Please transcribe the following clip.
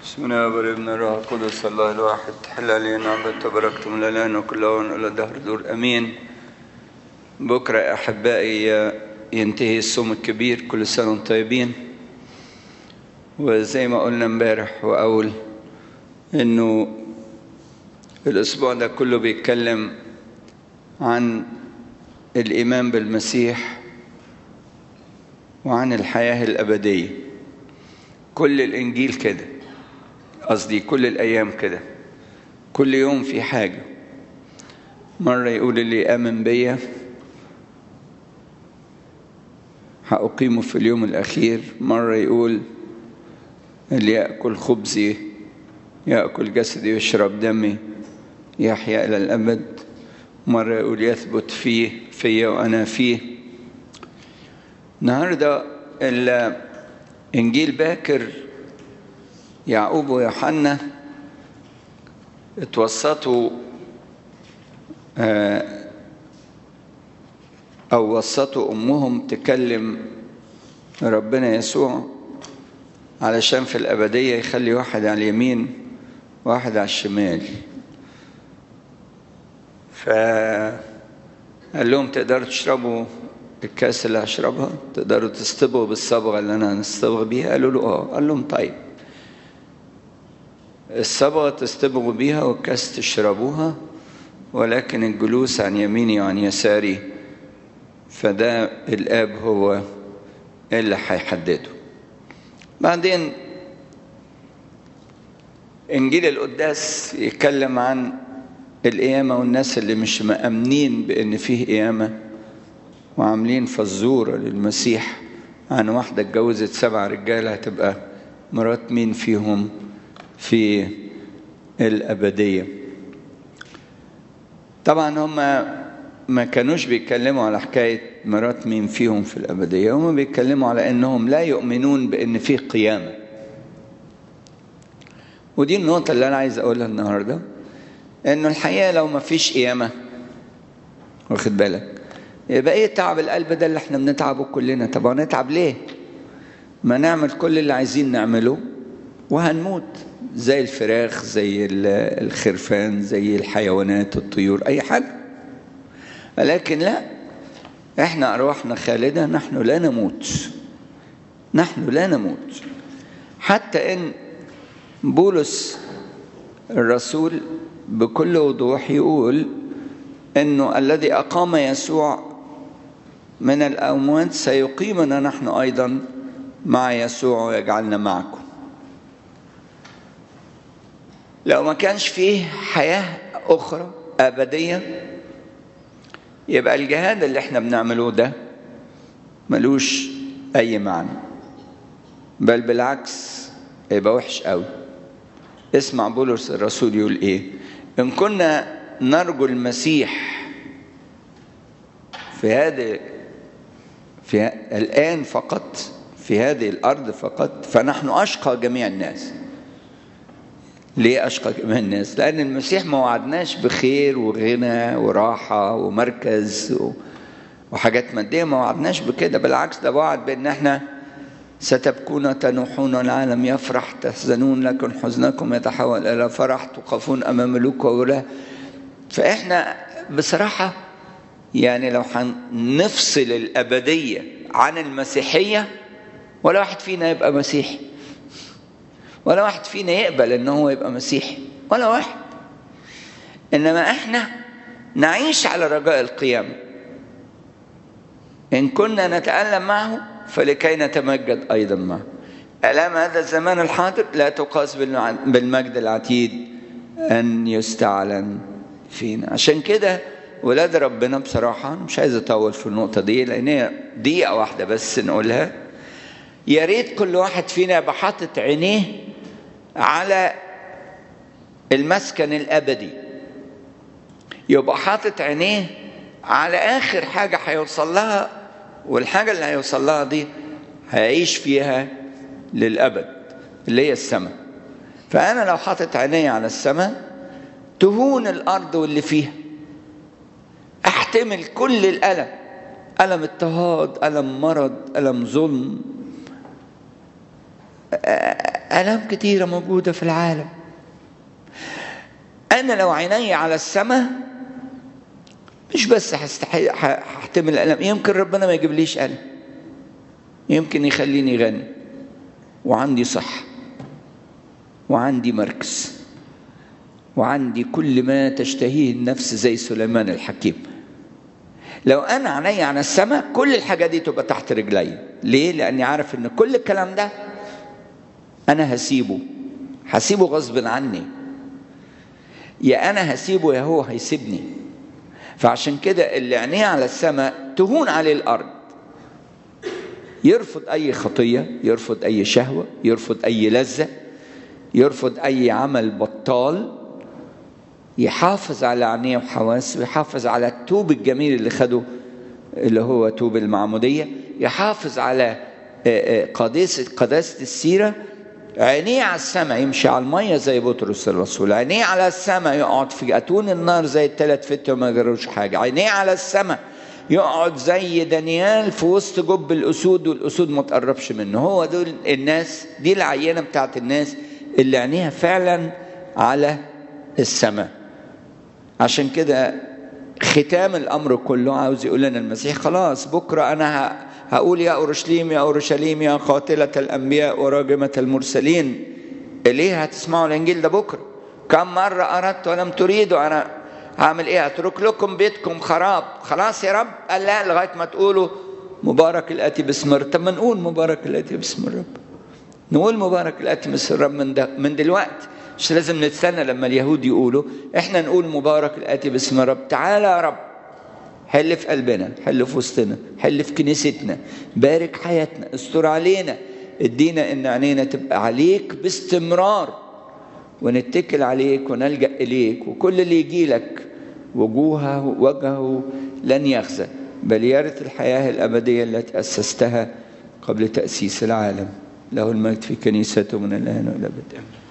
بسم الله والابن الروح القدس الله الواحد حل علينا عبدت وبركتم لنا وكل هون إلى دهر دور أمين بكرة يا أحبائي ينتهي الصوم الكبير كل سنة وانتم طيبين وزي ما قلنا امبارح وأول إنه الأسبوع ده كله بيتكلم عن الإيمان بالمسيح وعن الحياة الأبدية كل الإنجيل كده قصدي كل الأيام كده كل يوم في حاجة مرة يقول اللي آمن بيا هأقيمه في اليوم الأخير مرة يقول اللي يأكل خبزي يأكل جسدي ويشرب دمي يحيا إلى الأبد مرة يقول يثبت فيه فيا وأنا فيه النهاردة إنجيل باكر يعقوب ويوحنا اتوسطوا أو وسطوا أمهم تكلم ربنا يسوع علشان في الأبدية يخلي واحد على اليمين واحد على الشمال فقال لهم تقدروا تشربوا الكاس اللي هشربها تقدروا تصطبغوا بالصبغة اللي أنا هنصطبغ بيها قالوا له آه قال لهم طيب الصبغة تصطبغوا بيها والكاس تشربوها ولكن الجلوس عن يميني وعن يساري فده الآب هو اللي هيحدده بعدين إنجيل القداس يتكلم عن القيامة والناس اللي مش مأمنين بأن فيه قيامة وعاملين فزورة للمسيح عن واحدة اتجوزت سبع رجالة هتبقى مرات مين فيهم في الأبدية طبعا هم ما كانوش بيتكلموا على حكاية مرات مين فيهم في الأبدية هم بيتكلموا على أنهم لا يؤمنون بأن فيه قيامة ودي النقطة اللي أنا عايز أقولها النهاردة أنه الحقيقة لو ما فيش قيامة واخد بالك يبقى ايه تعب القلب ده اللي احنا بنتعبه كلنا طب هنتعب ليه ما نعمل كل اللي عايزين نعمله وهنموت زي الفراخ زي الخرفان زي الحيوانات الطيور اي حاجه ولكن لا احنا ارواحنا خالده نحن لا نموت نحن لا نموت حتى ان بولس الرسول بكل وضوح يقول انه الذي اقام يسوع من الاموات سيقيمنا نحن ايضا مع يسوع ويجعلنا معكم لو ما كانش فيه حياه اخرى ابديه يبقى الجهاد اللي احنا بنعمله ده ملوش اي معنى بل بالعكس يبقى وحش قوي اسمع بولس الرسول يقول ايه ان كنا نرجو المسيح في هذه في الآن فقط في هذه الأرض فقط فنحن أشقى جميع الناس ليه أشقى جميع الناس لأن المسيح ما وعدناش بخير وغنى وراحة ومركز وحاجات مادية ما وعدناش بكده بالعكس ده وعد بأن احنا ستبكون تنوحون العالم يفرح تحزنون لكن حزنكم يتحول إلى فرح تقفون أمام ملوك وولاة فإحنا بصراحة يعني لو هنفصل الأبدية عن المسيحية ولا واحد فينا يبقى مسيحي ولا واحد فينا يقبل ان هو يبقى مسيحي ولا واحد انما احنا نعيش على رجاء القيامة ان كنا نتألم معه فلكي نتمجد ايضا معه الام هذا الزمان الحاضر لا تقاس بالمجد العتيد ان يستعلن فينا عشان كده ولاد ربنا بصراحة مش عايز أطول في النقطة دي لأن هي دقيقة واحدة بس نقولها يا ريت كل واحد فينا يبقى حاطط عينيه على المسكن الأبدي يبقى حاطط عينيه على آخر حاجة هيوصل لها والحاجة اللي هيوصل لها دي هيعيش فيها للأبد اللي هي السماء فأنا لو حاطط عيني على السماء تهون الأرض واللي فيها أحتمل كل الألم ألم اضطهاد ألم مرض ألم ظلم آلام كتيرة موجودة في العالم أنا لو عيني على السماء مش بس هحتمل الألم يمكن ربنا ما يجيبليش ألم يمكن يخليني غني وعندي صحة وعندي مركز وعندي كل ما تشتهيه النفس زي سليمان الحكيم لو انا عيني على السماء كل الحاجات دي تبقى تحت رجلي ليه لاني عارف ان كل الكلام ده انا هسيبه هسيبه غصب عني يا انا هسيبه يا هو هيسيبني فعشان كده اللي عينيه على السماء تهون عليه الارض يرفض اي خطيه يرفض اي شهوه يرفض اي لذه يرفض اي عمل بطال يحافظ على عينيه وحواسه يحافظ على التوب الجميل اللي خده اللي هو توب المعموديه يحافظ على قداسه قداسه السيره عينيه على السماء يمشي على الميه زي بطرس الرسول عينيه على السماء يقعد في اتون النار زي الثلاث فتة وما جروش حاجه عينيه على السماء يقعد زي دانيال في وسط جب الاسود والاسود ما تقربش منه هو دول الناس دي العينه بتاعت الناس اللي عينيها فعلا على السماء عشان كده ختام الامر كله عاوز يقول لنا المسيح خلاص بكره انا هقول يا اورشليم يا اورشليم يا قاتله الانبياء وراجمه المرسلين ليه هتسمعوا الانجيل ده بكره كم مره اردت ولم تريدوا انا هعمل ايه اترك لكم بيتكم خراب خلاص يا رب قال لا لغايه ما تقولوا مبارك الاتي باسم الرب طب ما نقول مبارك الاتي باسم الرب نقول مبارك الاتي باسم الرب من ده من دلوقتي مش لازم نستنى لما اليهود يقولوا احنا نقول مبارك الاتي باسم الرب تعالى يا رب حل في قلبنا حل في وسطنا حل في كنيستنا بارك حياتنا استر علينا ادينا ان عينينا تبقى عليك باستمرار ونتكل عليك ونلجا اليك وكل اللي يجي لك وجوهه وجهه لن يخزى بل يرث الحياه الابديه التي اسستها قبل تاسيس العالم له المجد في كنيسته من الان والى الابد